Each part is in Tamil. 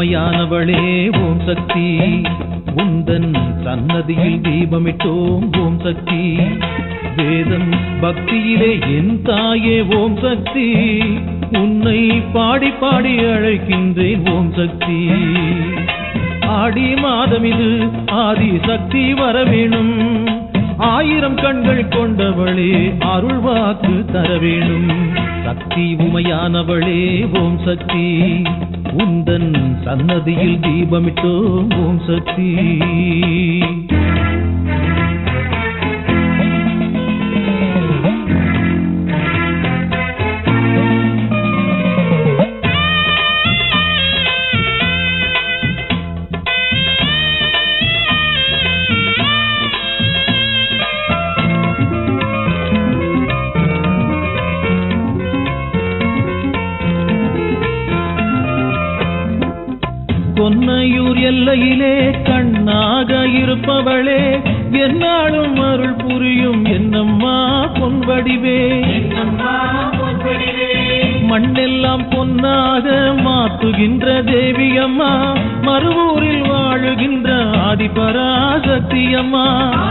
உமையானவளே ஓம் சக்தி உந்தன் சன்னதியில் தீபமிட்டோம் ஓம் சக்தி வேதம் பக்தியிலே என் தாயே ஓம் சக்தி உன்னை பாடி பாடி அழைக்கின்றேன் ஓம் சக்தி ஆடி மாதம் இது ஆதி சக்தி வரவேணும் ஆயிரம் கண்கள் கொண்டவளே அருள் வாக்கு தர வேணும் சக்தி உமையானவளே ஓம் சக்தி உந்தன் சன்னதியில் தீபமிட்டோம் ஓம் சக்தி கொன்னையூர் எல்லையிலே கண்ணாக இருப்பவளே என்னாலும் அருள் புரியும் என்னம்மா பொன்வடிவே மண்ணெல்லாம் பொன்னாக மாத்துகின்ற தேவி அம்மா மறுவூரில் வாழுகின்ற ஆதிபராசக்தி அம்மா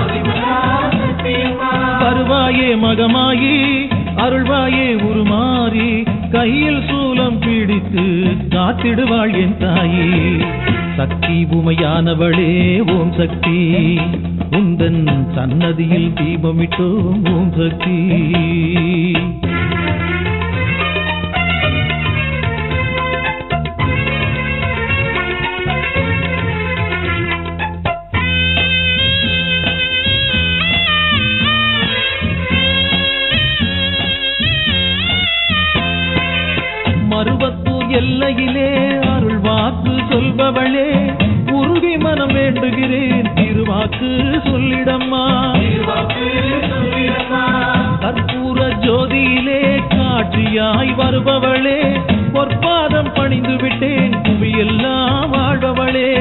வருவாயே மகமாயி அருள்வாயே உருமாறி கையில் சூலம் பிடித்து காத்திடுவாள் என் தாயே சக்தி உமையானவளே ஓம் சக்தி உந்தன் சன்னதியில் தீபமிட்டோம் ஓம் சக்தி மருவத்தூர் எல்லையிலே அருள் வாக்கு சொல்பவளே உருகி மனம் வேண்டுகிறேன் திருவாக்கு சொல்லிடம்மா கற்பூர ஜோதியிலே காட்சியாய் வருபவளே பொற்பாதம் பணிந்து விட்டேன் புவியெல்லாம் வாழ்பவளே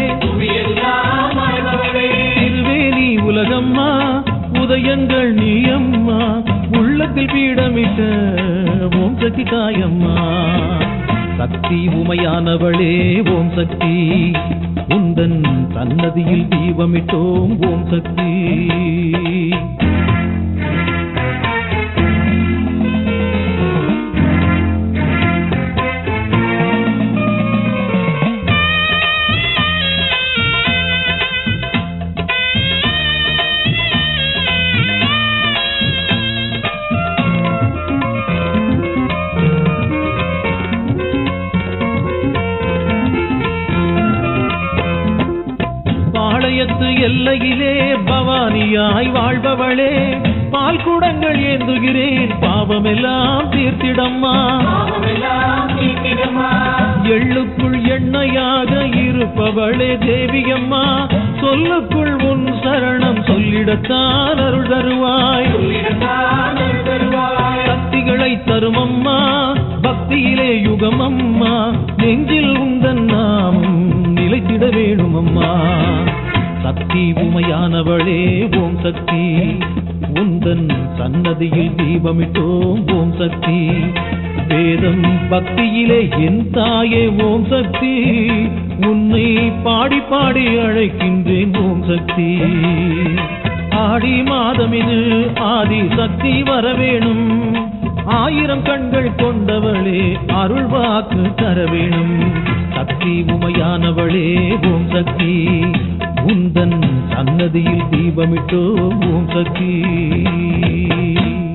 திருவேணி உலகம்மா உதயங்கள் நீ அம்மா உள்ளத்தில் பீடமிட்ட ஓம் சக்தி தாயம்மா சக்தி உமையானவளே ஓம் சக்தி உந்தன் சன்னதியில் தீபமிட்டோம் ஓம் சக்தி பாளையத்து எல்லையிலே பவானியாய் வாழ்பவளே பால் குடங்கள் ஏந்துகிறேன் பாவமெல்லாம் தீர்த்திடம்மா எள்ளுக்குள் எண்ணெயாக இருப்பவளே தேவியம்மா சொல்லுக்குள் உன் சரணம் சொல்லிடத்தான் அருள் தருவாய் சக்திகளை தருமம்மா பக்தியிலே யுகமம்மா நெஞ்சில் உந்தன் நாமம் நிலைத்திட வேணுமம்மா சக்தி உமையானவளே ஓம் சக்தி உந்தன் சன்னதியில் தீபமிட்டோம் ஓம் சக்தி வேதம் பக்தியிலே என் தாயே ஓம் சக்தி உன்னை பாடி பாடி அழைக்கின்றேன் ஓம் சக்தி ஆடி மாதம் இது ஆதி சக்தி வரவேணும் ஆயிரம் கண்கள் கொண்டவளே அருள் வாக்கு தர வேணும் சக்தி உமையானவளே ஓம் சக்தி உந்தன் சன்னதியில் தீபமிட்டோ ஓம் சக்தி